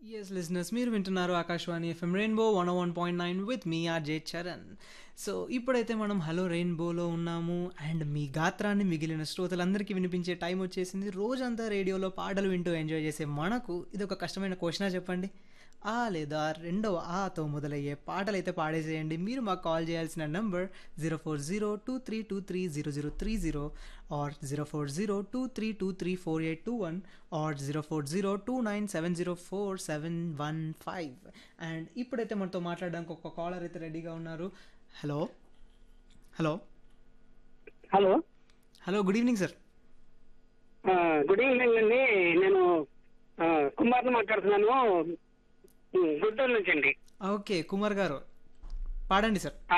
Yes listeners మీరు వింటున్నారు Akashvani FM rainbow one one point nine with me RJ Charan so ఇప్పుడైతే మనం హలో రెయిన్బోలో ఉన్నాము అండ్ మీ గాత్రాన్ని మిగిలిన శ్రోతలందరికీ వినిపించే టైం వచ్చేసింది రోజంతా రేడియోలో పాటలు వింటూ ఎంజాయ్ చేసే మనకు ఇది ఒక కష్టమైన క్వశ్చనా చెప్పండి ఆ లేదా రెండవ ఆతో మొదలయ్యే పాటలు అయితే పాడేసేయండి మీరు మాకు కాల్ చేయాల్సిన number zero four zero two three two three zero zero three zero or zero four zero two three two three four eight two one or zero four zero two nine seven zero four seven one five and ఇప్పుడైతే మనతో మాట్లాడడానికి ఒక caller అయితే రెడీగా ఉన్నారు hello hello hello hello good evening sir ఆ, good evening అండి నేను ఆ, కుమార్ని మాట్లాడుతున్నాను ఉమ్, గుంటూరు నుంచి అండి ఓకే కుమార్ గారు పాడండి సార్ ఆ.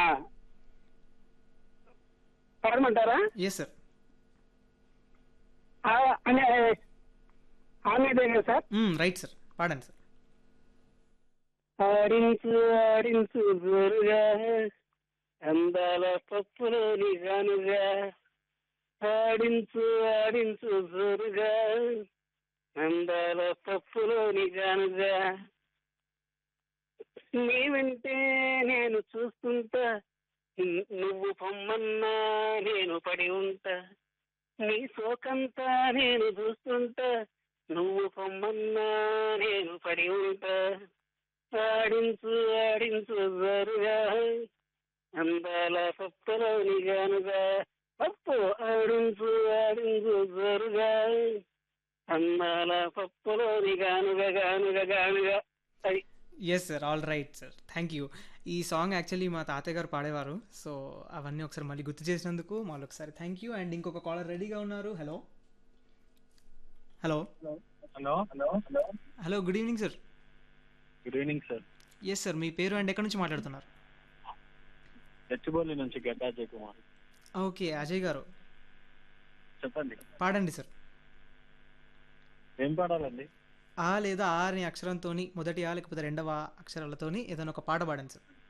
పాడమంటారా ఎస్ సార్ ఆ, అనే ఆమెదే కదా సార్ రైట్ సార్ పాడండి సార్ ఆడించు ఆడించు జోరుగా అందాల పప్పులోని గానుగా ఆడించు ఆడించు జోరుగా అందాల పప్పులోని గానుగా నీ వెంటే నేను చూస్తుంటా ను- నువ్వు పొమ్మన్నా నేను పడి ఉంటా నీ సోకంతా నేను చూస్తుంటా నువ్వు పొమ్మన్నా నేను పడి ఉంటా ఆడించు ఆడించు జరుగా అందాల పప్పులోని గానుగా పప్పు ఆడించు ఆడించు జరుగా అందాల పప్పులోని గానుగా గానుగా గానుగా అది yes sir all right sir thank you ఈ సాంగ్ యాక్చువల్లీ మా తాతయ్య గారు పాడేవారు సో అవన్నీ ఒకసారి మళ్ళీ గుర్తు చేసినందుకు మళ్ళీ ఒకసారి థ్యాంక్ యూ అండ్ ఇంకొక కాలర్ రెడీగా ఉన్నారు hello hello hello hello hello hello good evening sir good evening sir yes sir మీ పేరు అండ్ ఎక్కడి నుంచి మాట్లాడుతున్నారు గచ్చిబౌలి నుంచి గడ్డా అజయ్ కుమార్ ఓకే అజయ్ గారు చెప్పండి పాడండి సార్ ఏం పాడాలండి ఆ లేదా ఆ అనే అక్షరంతోని మొదటి ఆ లేకపోతే రెండవ అక్షరాలతోని ఏదైనా ఒక పాట పాడండి సార్